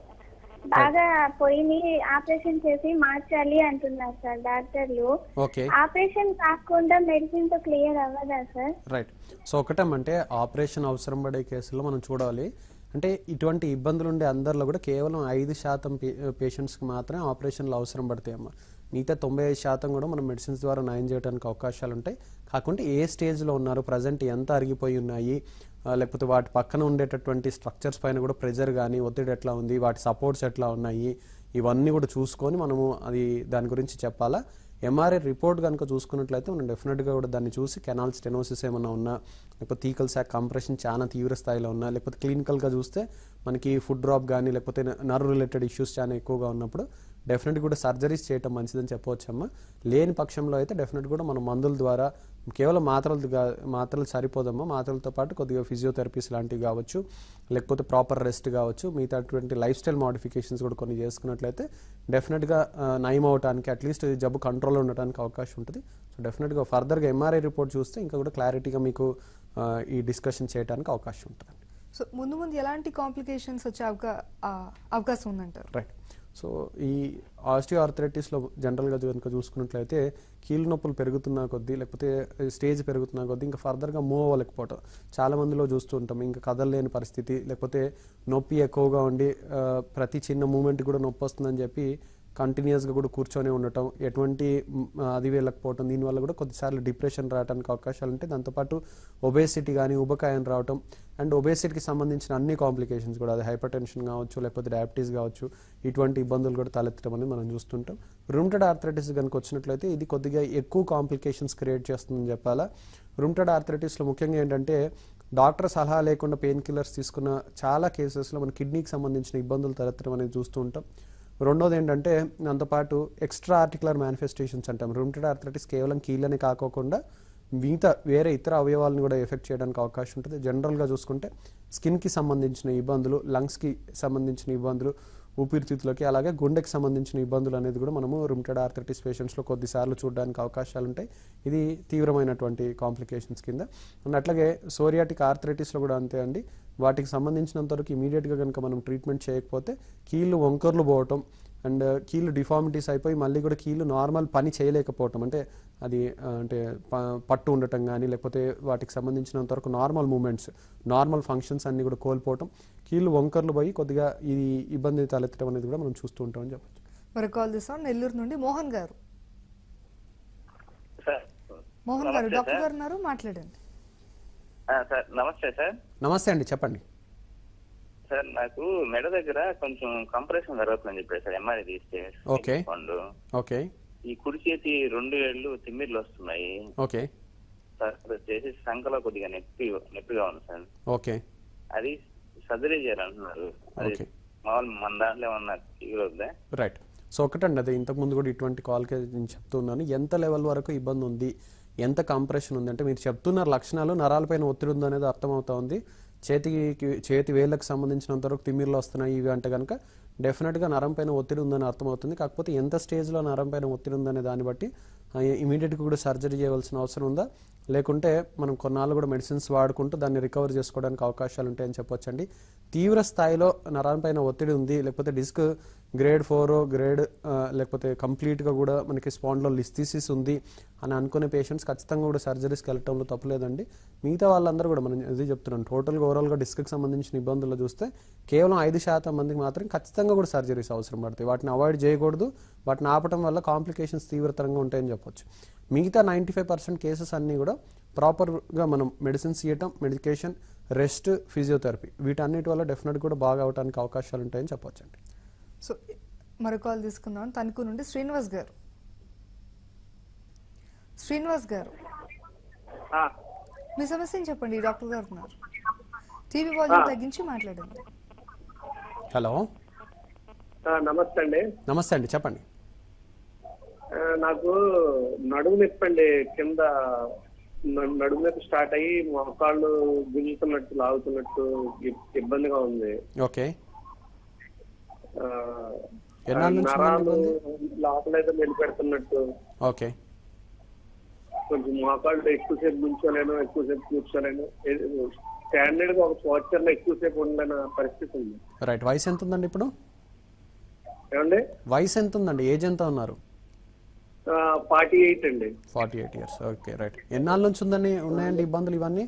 బాగా పోయి ఆపరేషన్ చేసి మార్చాలి అంటున్నారు సార్ డాక్టర్లు ఓకే ఆపరేషన్ కాకుండా మెడిసిన్ తో క్లియర్ అవ్వదా సార్ రైట్ సో ఒకటేమంటే ఆపరేషన్ అవసరం పడే కేసుల్లో మనం చూడాలి అంటే ఇటువంటి ఇబ్బందులు ఉండే అందరిలో కూడా కేవలం ఐదు శాతం పేషెంట్స్కి మాత్రమే ఆపరేషన్లు అవసరం పడతాయి అమ్మ మిగతా తొంభై ఐదు శాతం కూడా మనం మెడిసిన్స్ ద్వారా నయం చేయడానికి అవకాశాలు ఉంటాయి కాకుంటే ఏ స్టేజ్లో ఉన్నారు ప్రజెంట్ ఎంత అరిగిపోయి ఉన్నాయి ఆ, లేకపోతే వాటి పక్కన ఉండేటటువంటి స్ట్రక్చర్స్ పైన కూడా ప్రెజర్ కానీ ఒత్తిడి ఎట్లా ఉంది వాటి సపోర్ట్స్ ఎట్లా ఉన్నాయి ఇవన్నీ కూడా చూసుకొని మనము అది దాని గురించి చెప్పాలా ఎంఆర్ఐ రిపోర్ట్ కనుక చూసుకున్నట్లయితే మనం డెఫినెట్గా కూడా దాన్ని చూసి కెనాల్ స్టెనోసిస్ ఏమైనా ఉన్నా లేకపోతే తీకల్ శాక్ కంప్రెషన్ చాలా తీవ్ర స్థాయిలో ఉన్నా లేకపోతే క్లినికల్గా చూస్తే మనకి ఫుడ్ డ్రాప్ కానీ లేకపోతే నర్వ్ రిలేటెడ్ ఇష్యూస్ చాలా ఎక్కువగా ఉన్నప్పుడు డెఫినెట్ కూడా సర్జరీస్ చేయటం మంచిదని చెప్పవచ్చమ్మా లేని పక్షంలో అయితే డెఫినెట్ కూడా మనం మందుల ద్వారా కేవలం మాత్రలు గా- మాత్రలు సరిపోదమ్మా మాత్రలతో పాటు కొద్దిగా ఫిజియోథెరపీస్ లాంటివి కావచ్చు లేకపోతే ప్రాపర్ రెస్ట్ కావచ్చు మిగతా అటువంటి లైఫ్ స్టైల్ మోడిఫికేషన్స్ కూడా కొన్ని చేసుకున్నట్లయితే డెఫినెట్గా నయం అవడానికి అట్లీస్ట్ జబ్బు కంట్రోల్లో ఉండడానికి అవకాశం ఉంటుంది సో డెఫినెట్గా ఫర్దర్గా ఎంఆర్ఐ రిపోర్ట్ చూస్తే ఇంకా కూడా క్లారిటీగా మీకు ఆ, ఈ డిస్కషన్ చేయడానికి అవకాశం ఉంటుంది సో ముందు ముందు ఎలాంటి కాంప్లికేషన్స్ వచ్చే అవకా ఆ, అవకాశం ఉందంటారు రైట్ సో ఈ ఆస్టియో ఆర్థరైటిస్లో జనరల్గా కనుక చూసుకున్నట్లయితే కీళ్ళు నొప్పులు పెరుగుతున్న కొద్దీ లేకపోతే స్టేజ్ పెరుగుతున్న కొద్దీ ఇంకా ఫర్దర్గా మూవ్ అవ్వలేకపోవటం చాలా మందిలో చూస్తూ ఉంటాం ఇంకా కదలలేని పరిస్థితి లేకపోతే నొప్పి ఎక్కువగా ఉండి ఆ, ప్రతి చిన్న మూమెంట్ కూడా నొప్పి వస్తుందని చెప్పి కంటిన్యూస్గా కూడా కూర్చొని ఉండటం ఎటువంటి మ్, అది వెళ్ళకపోవటం దీనివల్ల కూడా కొద్దిసార్లు డిప్రెషన్ రావడానికి అవకాశాలు ఉంటాయి దాంతోపాటు ఒబేసిటీ కానీ ఉబకాయం రావటం అండ్ ఒబేసిటీకి సంబంధించిన అన్ని కాంప్లికేషన్స్ కూడా అది హైపర్ టెన్షన్ కావచ్చు లేకపోతే డయాబెటీస్ కావచ్చు ఇటువంటి ఇబ్బందులు కూడా తలెత్తడం అనేది మనం చూస్తుంటాం రుమ్టెడ్ ఆర్థరైటిస్ కనుక వచ్చినట్లయితే ఇది కొద్దిగా ఎక్కువ కాంప్లికేషన్స్ క్రియేట్ చేస్తుందని చెప్పాలా రుమ్టెడ్ ఆర్థరైటిస్లో ముఖ్యంగా ఏంటంటే డాక్టర్ సలహా లేకుండా పెయిన్ కిల్లర్స్ తీసుకున్న చాలా కేసెస్లో మన కిడ్నీకి సంబంధించిన ఇబ్బందులు తలెత్తడం అనేది చూస్తూ ఉంటాం రెండోది ఏంటంటే దాంతోపాటు ఎక్స్ట్రా ఆర్టికులర్ మేనిఫెస్టేషన్స్ అంటాం రూమటెడ్ ఆర్థరైటిస్ కేవలం కీళ్ళని కాకోకుండా మిగతా వేరే ఇతర అవయవాలను కూడా ఎఫెక్ట్ చేయడానికి అవకాశం ఉంటుంది జనరల్గా చూసుకుంటే స్కిన్కి సంబంధించిన ఇబ్బందులు లంగ్స్కి సంబంధించిన ఇబ్బందులు ఊపిరితిత్తులకి అలాగే గుండెకి సంబంధించిన ఇబ్బందులు అనేది కూడా మనము రుమిటెడ్ ఆర్థరైటిస్ పేషెంట్స్లో కొద్దిసార్లు చూడడానికి అవకాశాలు ఉంటాయి ఇది తీవ్రమైనటువంటి కాంప్లికేషన్స్ కింద అండ్ అట్లాగే సోరియాటిక్ ఆర్థరైటిస్లో కూడా అంతే అండి వాటికి సంబంధించినంత వరకు ఇమీడియట్గా కనుక మనం ట్రీట్మెంట్ చేయకపోతే కీళ్ళు వంకర్లు పోవటం అండ్ కీళ్ళు డిఫార్మిటీస్ అయిపోయి మళ్ళీ కూడా కీళ్ళు నార్మల్ పని చేయలేకపోవటం అంటే అది ఆ, అంటే ప- పట్టు ఉండటం కానీ లేకపోతే వాటికి సంబంధించినంత వరకు నార్మల్ మూమెంట్స్ నార్మల్ ఫంక్షన్స్ అన్ని కూడా కోల్పోవటం కీళ్ళు వంకర్లు పోయి కొద్దిగా ఇది ఇబ్బంది తలెత్తడం అనేది కూడా మనం చూస్తూ ఉంటామని చెప్పచ్చు మరి కాల్ చేస్తాం నెల్లూరు నుండి మోహన్ గారు సార్ మోహన్ గారు నమస్తే డాక్టర్ సార్. గారు ఉన్నారు మాట్లాడండి ఆ, సార్ నమస్తే సార్ నమస్తే అండి చెప్పండి సార్ నాకు మెడ దగ్గర కొంచెం కంప్రెషన్ జరుగుతుందని చెప్పారు సార్ ఎంఆర్ఐ తీస్తే ఓకే. పండు ఓకే ఈ కుడి చేతి రెండు ఏళ్ళు తిమ్మిర్లు వస్తున్నాయి ఓకే సార్ అది వచ్చేసి సంఖలో కొద్దిగా నొప్పి నొప్పిగా ఉంది సార్ ఓకే అది సర్జరీ చేయాలంటున్నారు అది ఓకే. మామూలు మన దాంట్లో ఏమన్నా తీయగలదా రైట్ సో ఒకటండి అదే ఇంతకుముందు కూడా ఇటువంటి కాల్కి నేను చెప్తున్నాను ఎంత లెవెల్ వరకు ఇబ్బంది ఉంది ఎంత కంప్రెషన్ ఉంది అంటే మీరు చెప్తున్న లక్షణాలు నరాలపైన ఒత్తిడి ఉంది అనేది అర్థమవుతా ఉంది చేతికి చేతి వేళ్ళకి సంబంధించినంత వరకు తిమ్మిర్లు వస్తున్నాయి ఇవి అంటే కనుక డెఫినెట్గా నరం పైన ఒత్తిడి ఉందని అర్థమవుతుంది కాకపోతే ఎంత స్టేజ్లో నరం పైన ఒత్తిడి ఉందనే దాన్ని బట్టి ఇమీడియట్గా కూడా సర్జరీ చేయవలసిన అవసరం ఉందా లేకుంటే మనం కొన్నాళ్ళు కూడా మెడిసిన్స్ వాడుకుంటూ దాన్ని రికవర్ చేసుకోవడానికి అవకాశాలు ఉంటాయని చెప్పొచ్చండి తీవ్ర స్థాయిలో నరాల పైన ఒత్తిడి ఉంది లేకపోతే డిస్క్ గ్రేడ్ ఫోర్ గ్రేడ్ లేకపోతే కంప్లీట్గా కూడా మనకి స్పాండ్లో లిస్థిసిస్ ఉంది అని అనుకునే పేషెంట్స్ ఖచ్చితంగా కూడా సర్జరీస్కి వెళ్ళటంలో తప్పలేదండి మిగతా వాళ్ళందరూ కూడా మనం ఇది చెప్తున్నాను టోటల్గా ఓవరాల్గా డిస్క్కి సంబంధించిన ఇబ్బందులు చూస్తే కేవలం ఐదు శాతం మందికి మాత్రం ఖచ్చితంగా కూడా సర్జరీస్ అవసరం పడతాయి వాటిని అవాయిడ్ చేయకూడదు వాటిని ఆపటం వల్ల కాంప్లికేషన్స్ తీవ్రతరంగా ఉంటాయని చెప్పొచ్చు మిగతా నైంటీ ఫైవ్ పర్సెంట్ కేసెస్ అన్నీ కూడా ప్రాపర్గా మనం మెడిసిన్స్ ఇవ్వటం మెడికేషన్ రెస్ట్ ఫిజియోథెరపీ వీటన్నిటి వల్ల డెఫినెట్ కూడా బాగా అవడానికి అవకాశాలు ఉంటాయని చెప్పొచ్చండి సో మరో కాల్ తీసుకుందాం తణుకు నుండి శ్రీనివాస్ గారు శ్రీనివాస్ గారు మీ సమస్యని చెప్పండి డాక్టర్ గారు ఉన్నారు టీవీ వాల్యూమ్ తగ్గించి మాట్లాడండి హలో ఆ, నమస్తే అండి నమస్తే అండి చెప్పండి ఆ, నాకు నడుము నొప్పి అండి కింద న- నడుము నొప్పి స్టార్ట్ అయ్యి మోకాళ్ళు గుంజుతున్నట్టు లాగుతున్నట్టు ఇబ్- ఇబ్బందిగా ఉంది ఓకే ఆ, ఎన్నాళ్ళ నుంచి నరాలు ఉందండి లోపల ఏదో నిలబెడుతున్నట్టు ఓకే కొంచెం మోకాళ్ళు ఎక్కువసేపు నుంచోలేను ఎక్కువసేపు కూర్చోలేను స్టాండర్డ్ గా ఒక పోస్చర్ లో ఎక్కువసేపు ఉండలేని పరిస్థితి ఉంది రైట్ వయసు ఎంత ఉందండి ఇప్పుడు ఏమండి వయసు ఎంత ఉందండి ఏజ్ ఎంత ఉన్నారు ఫార్టీ ఎయిట్ అండి forty eight years okay right ఎన్నాళ్ళ నుంచి ఉందండి ఉన్నాయండి ఇబ్బందులు ఇవన్నీ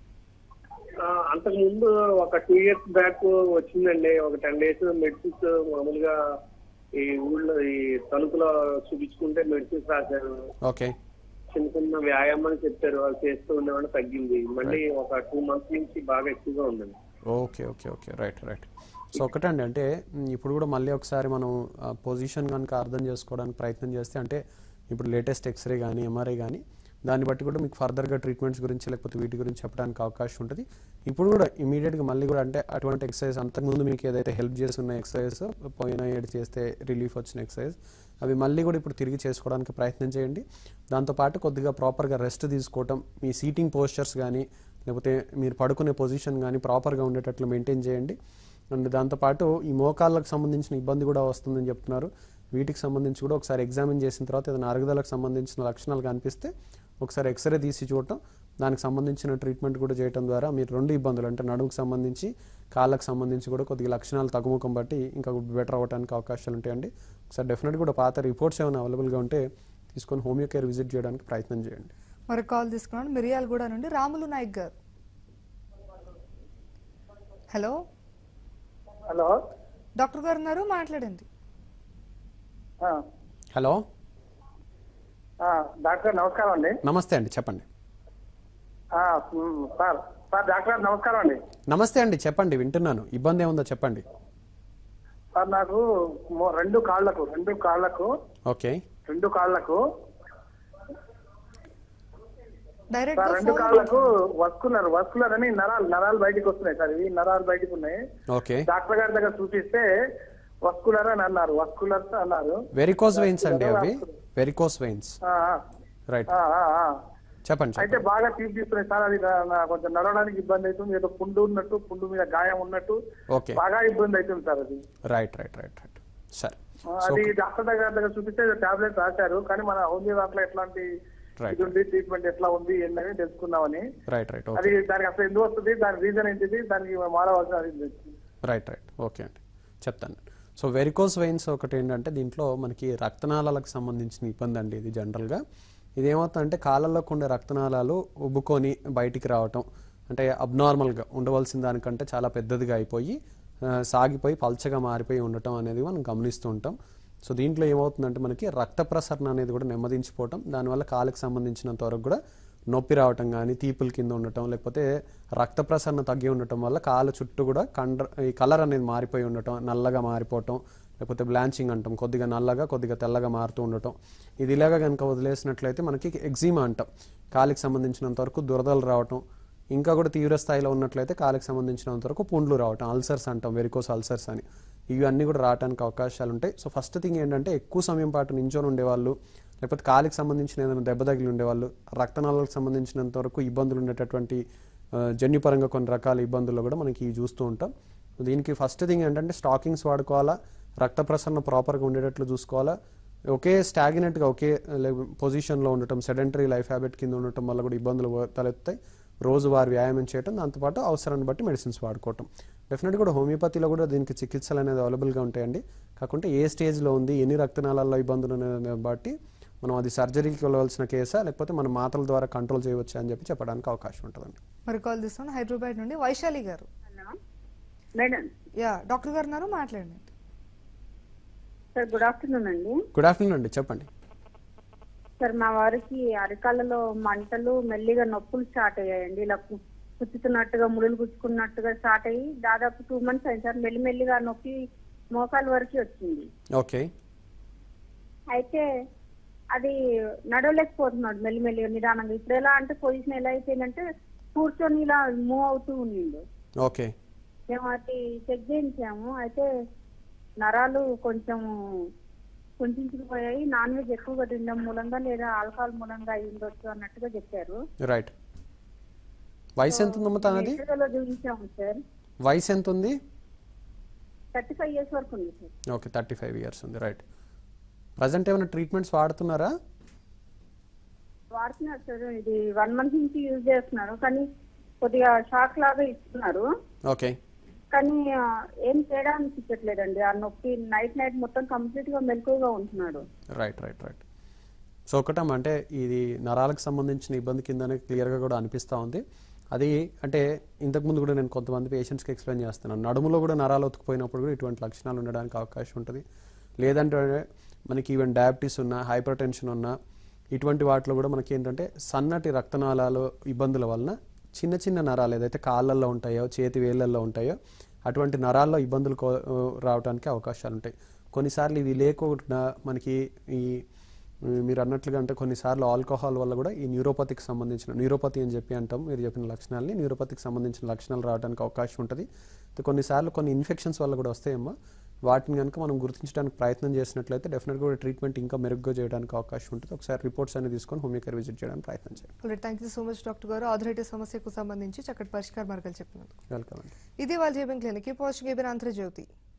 ఆ, అంతకు ముందు ఒక టూ ఇయర్స్ బ్యాక్ వచ్చిందండి ఒక టెన్ డేస్ మెడిసిన్స్ మామూలుగా ఈ ఊళ్ళో ఈ తణుకులో చూపించుకుంటే మెడిసిన్స్ రాశారు ఓకే చిన్న చిన్న వ్యాయామాలు చెప్పారు అవి చేస్తూ ఉండేవాళ్ళు తగ్గింది మళ్ళీ ఒక టూ మంత్స్ నుంచి బాగా ఎక్కువగా ఉందండి okay okay okay right right so ఒకటండి అంటే మ్, ఇప్పుడు కూడా మళ్ళీ ఒకసారి మనం పొజిషన్ కనుక అర్థం చేసుకోవడానికి ప్రయత్నం చేస్తే అంటే ఇప్పుడు లేటెస్ట్ ఎక్స్రే కానీ ఎంఆర్ఐ కానీ దాన్ని బట్టి కూడా మీకు ఫర్దర్గా ట్రీట్మెంట్స్ గురించి లేకపోతే వీటి గురించి చెప్పడానికి అవకాశం ఉంటుంది ఇప్పుడు కూడా ఇమీడియట్గా మళ్ళీ కూడా అంటే అటువంటి ఎక్సర్సైజ్ అంతకుముందు మీకు ఏదైతే హెల్ప్ చేస్తున్న ఎక్సర్సైజ్ పోయిన ఏడు చేస్తే రిలీఫ్ వచ్చిన ఎక్సర్సైజ్ అవి మళ్ళీ కూడా ఇప్పుడు తిరిగి చేసుకోవడానికి ప్రయత్నం చేయండి దాంతోపాటు కొద్దిగా ప్రాపర్గా రెస్ట్ తీసుకోవటం మీ సీటింగ్ పోస్చర్స్ కానీ లేకపోతే మీరు పడుకునే పొజిషన్ కానీ ప్రాపర్గా ఉండేటట్లు మెయింటైన్ చేయండి అండ్ దాంతోపాటు ఈ మోకాళ్ళకు సంబంధించిన ఇబ్బంది కూడా వస్తుందని చెప్తున్నారు వీటికి సంబంధించి కూడా ఒకసారి ఎగ్జామిన్ చేసిన తర్వాత ఏదైనా అరుగుదలకు సంబంధించిన లక్షణాలు కనిపిస్తే ఒకసారి ఎక్స్రే తీసి చూడటం దానికి సంబంధించిన ట్రీట్మెంట్ కూడా చేయడం ద్వారా మీరు రెండు ఇబ్బందులు అంటే నడుముకు సంబంధించి కాళ్ళకు సంబంధించి కూడా కొద్దిగా లక్షణాలు తగ్గుముఖం బట్టి ఇంకా బెటర్ అవ్వడానికి అవకాశాలు ఉంటాయండి ఒకసారి డెఫినెట్ కూడా పాత రిపోర్ట్స్ ఏమైనా అవైలబుల్గా ఉంటే తీసుకొని హోమియో కేర్ విజిట్ చేయడానికి ప్రయత్నం చేయండి మరి కాల్ తీసుకున్నాను మిరియాలగూడ నుండి రాములు నాయక్ గారు హలో హలో డాక్టర్ గారు ఉన్నారు మాట్లాడండి ఆ, హలో ఆ, డాక్టర్ గారు నమస్కారం అండి నమస్తే అండి చెప్పండి ఆ, ఉమ్, సార్ సార్ డాక్టర్ గారు నమస్కారం అండి నమస్తే అండి చెప్పండి వింటున్నాను ఇబ్బంది ఏముందో చెప్పండి సార్ నాకు మో- రెండు కాళ్ళకు రెండు కాళ్ళకు ఓకే రెండు కాళ్ళకు డైరెక్ట్ సార్ గా రెండు ఫోన్ కాళ్ళకు వస్కులర్ వస్కులర్ అని నరాలు నరాలు బయటికి వస్తున్నాయి సార్ ఇవి నరాలు బయటికి ఉన్నాయి ఓకే డాక్టర్ గారి దగ్గర చూపిస్తే వస్కులర్ అని అన్నారు వస్కులర్స్ అన్నారు వెరికోస్ వెయిన్స్ అండి అవి వెరికోస్ వెయిన్స్ ఆ, రైట్ ఆ, ఆ, ఆ. చెప్పండి అయితే చెప్పండి బాగా తీపిస్తున్నాయి సార్ అది నా- నా కొంచెం నడవడానికి ఇబ్బంది అవుతుంది ఏదో పుండు ఉన్నట్టు పుండు మీద గాయం ఉన్నట్టు ఓకే బాగా ఇబ్బంది అవుతుంది సార్ అది రైట్ రైట్ రైట్ రైట్ సరే ఆ, అది డాక్టర్ దగ్గర దగ్గర చూపిస్తే టాబ్లెట్స్ రాశారు కానీ మన హోమియో దాంట్లో ఎట్లాంటి Right. ఇది ఉంది ట్రీట్మెంట్ ఎట్లా ఉంది ఏంటని తెలుసుకుందామని రైట్ రైట్ అది ఓకే దానికి అసలు ఎందుకు వస్తుంది దాని రీజన్ ఏంటిది దానికి మారవలసిన రైట్ రైట్ ఓకే అండి చెప్తాను సో వెరికోస్ వెయిన్స్ ఒకటి ఏంటంటే దీంట్లో మనకి రక్తనాళాలకు సంబంధించిన ఇబ్బంది అండి ఇది జనరల్గా ఇది ఏమవుతుందంటే కాళ్ళలోకి ఉండే రక్తనాళాలు ఉబ్బుకొని బయటికి రావటం అంటే అబ్నార్మల్గా ఉండవలసిన దానికంటే చాలా పెద్దదిగా అయిపోయి ఆ, సాగిపోయి పల్చగా మారిపోయి ఉండటం అనేది మనం గమనిస్తూ ఉంటాం సో దీంట్లో ఏమవుతుందంటే మనకి రక్త ప్రసరణ అనేది కూడా నెమ్మదించిపోవటం దానివల్ల కాళ్ళకి సంబంధించినంత వరకు కూడా నొప్పి రావటం కానీ తీపుల కింద ఉండటం లేకపోతే రక్త ప్రసరణ తగ్గి ఉండటం వల్ల కాళ్ళ చుట్టూ కూడా కండ్ర ఈ కలర్ అనేది మారిపోయి ఉండటం నల్లగా మారిపోవటం లేకపోతే బ్లాంచింగ్ అంటాం కొద్దిగా నల్లగా కొద్దిగా తెల్లగా మారుతూ ఉండటం ఇది ఇలాగా కనుక వదిలేసినట్లయితే మనకి ఎగ్జిమా అంటాం కాలికి సంబంధించినంత వరకు దురదలు రావటం ఇంకా కూడా తీవ్ర స్థాయిలో ఉన్నట్లయితే కాలికి సంబంధించినంత వరకు పుండ్లు రావటం అల్సర్స్ అంటాం వెరికోస్ అల్సర్స్ అని ఇవన్నీ కూడా రావడానికి అవకాశాలు ఉంటాయి సో ఫస్ట్ థింగ్ ఏంటంటే ఎక్కువ సమయం పాటు నించొని ఉండేవాళ్ళు లేకపోతే కాలికి సంబంధించిన ఏదైనా దెబ్బ తగిలి ఉండేవాళ్ళు రక్తనాళాలకు సంబంధించినంత వరకు ఇబ్బందులు ఉండేటటువంటి ఆ, జన్యుపరంగా కొన్ని రకాల ఇబ్బందులు కూడా మనకి ఇవి చూస్తూ ఉంటాం దీనికి ఫస్ట్ థింగ్ ఏంటంటే స్టాకింగ్స్ వాడుకోవాలా రక్త ప్రసరణ ప్రాపర్గా ఉండేటట్లు చూసుకోవాలా ఒకే స్టాగ్నెట్గా ఒకే పొజిషన్లో ఉండటం సెడెంటరీ లైఫ్ హ్యాబిట్ కింద ఉండటం వల్ల కూడా ఇబ్బందులు వ- తలెత్తాయి రోజు వారి వ్యాయామం చేయటం దాంతోపాటు అవసరాన్ని బట్టి మెడిసిన్స్ వాడుకోవటం డెఫినెట్గా కూడా హోమియోపతిలో కూడా దీనికి చికిత్సలు అనేది అవైలబుల్గా ఉంటాయండి కాకుంటే ఏ స్టేజ్లో ఉంది ఎన్ని రక్తనాళాల్లో ఇబ్బందులు ఉన్నాయనే బట్టి మనం అది సర్జరీకి వెళ్ళవలసిన కేసా లేకపోతే మన మాటల ద్వారా కంట్రోల్ చేయవచ్చా అని చెప్పి చెప్పడానికి అవకాశం ఉంటుందండి మరి కాల్ తీస్తున్నాను హైదరాబాద్ నుండి వైశాలి గారు మేడం యా డాక్టర్ గారు ఉన్నారు మాట్లాడండి సార్ గుడ్ ఆఫ్టర్నూన్ అండి గుడ్ ఆఫ్టర్నూన్ అండి చెప్పండి సార్ మా వారికి అరికాళ్ళలో మంటలు మెల్లిగా నొప్పులు స్టార్ట్ అయ్యాయండి ఇలా కు- కుచ్చుతున్నట్టుగా ముడులు గుచ్చుకున్నట్టుగా స్టార్ట్ అయ్యి దాదాపు టూ మంత్స్ అయింది సార్ మెల్లిమెల్లిగా నొప్పి మోకాలు వరకు వచ్చింది ఓకే అయితే అది నడవలేకపోతున్నాడు మెల్లిమెల్లిగా నిదానంగా ఇప్పుడు ఎలా అంటే పొజిషన్ ఎలా అయిపోయిందంటే కూర్చొని ఇలా మూవ్ అవుతూ ఉండిండు ఓకే మేము అది చెక్ చేయించాము అయితే నరాలు కొంచెం కుంచుకుపోయాయి నాన్ వెజ్ ఎక్కువగా తినడం మూలంగా లేదా ఆల్కహాల్ మూలంగా అయి ఉండొచ్చు అన్నట్టుగా చెప్పారు రైట్ వయసు ఎంత ఉందమ్మా తనది నేచురల్ చూపించాము సార్ వయసు ఎంత ఉంది థర్టీ ఫైవ్ ఇయర్స్ వరకు ఉంది sir okay thirty five years ఉంది రైట్ ప్రజెంట్ ఏమైనా ట్రీట్మెంట్స్ వాడుతున్నారా వాడుతున్నారు సార్ ఇది వన్ మంత్ నుంచి యూజ్ చేస్తున్నారు కానీ కొద్దిగా షాక్ లాగా ఇస్తున్నారు ఓకే కానీ ఆ, ఏం తేడా అనిపించట్లేదండి ఆ నొప్పి నైట్ నైట్ మొత్తం కంప్లీట్ గా మెలకువగా ఉంటున్నాడు రైట్ రైట్ రైట్ సో ఒకటం అంటే ఇది నరాలకు సంబంధించిన ఇబ్బంది కిందనే క్లియర్గా కూడా అనిపిస్తూ ఉంది అది అంటే ఇంతకుముందు కూడా నేను కొంతమంది పేషెంట్స్కి ఎక్స్ప్లెయిన్ చేస్తున్నాను నడుములో కూడా నరాలు ఒత్తుకుపోయినప్పుడు కూడా ఇటువంటి లక్షణాలు ఉండడానికి అవకాశం ఉంటుంది లేదంటే మనకి ఈవెన్ డయాబెటీస్ ఉన్నా హైపర్ టెన్షన్ ఉన్నా ఇటువంటి వాటిలో కూడా మనకి ఏంటంటే సన్నటి రక్తనాళాలు ఇబ్బందుల వలన చిన్న చిన్న నరాలు ఏదైతే కాళ్ళల్లో ఉంటాయో చేతి వేళ్ళల్లో ఉంటాయో అటువంటి నరాల్లో ఇబ్బందులు కో- రావడానికి అవకాశాలు ఉంటాయి కొన్నిసార్లు ఇవి లేకుండా మనకి ఈ మీరు అన్నట్లుగా అంటే కొన్నిసార్లు ఆల్కహాల్ వల్ల కూడా ఈ న్యూరోపతికి సంబంధించిన న్యూరోపతి అని చెప్పి అంటాం మీరు చెప్పిన లక్షణాలని న్యూరోపతికి సంబంధించిన లక్షణాలు రావడానికి అవకాశం ఉంటుంది అయితే కొన్నిసార్లు కొన్ని ఇన్ఫెక్షన్స్ వల్ల కూడా వస్తాయమ్మా వాటిని కనుక మనం గుర్తించడానికి ప్రయత్నం చేసినట్లయితే డెఫినెట్గా కూడా ట్రీట్మెంట్ ఇంకా మెరుగ్గా చేయడానికి అవకాశం ఉంటుంది ఒకసారి రిపోర్ట్స్ అనేది తీసుకొని హోమియోకేర్ విజిట్ చేయడానికి ప్రయత్నం చేయండి thank you so much doctor గారు ఆథరైటిస్ సమస్యకు సంబంధించి చక్కటి పరిష్కార మార్గాలు చెప్పినందుకు వెల్కమ్ అండి ఇది వాళ్ళ జీవన్ క్లినిక్ ఈ పోస్ట్ గేబిన్ ఆంధ్రజ్యోతి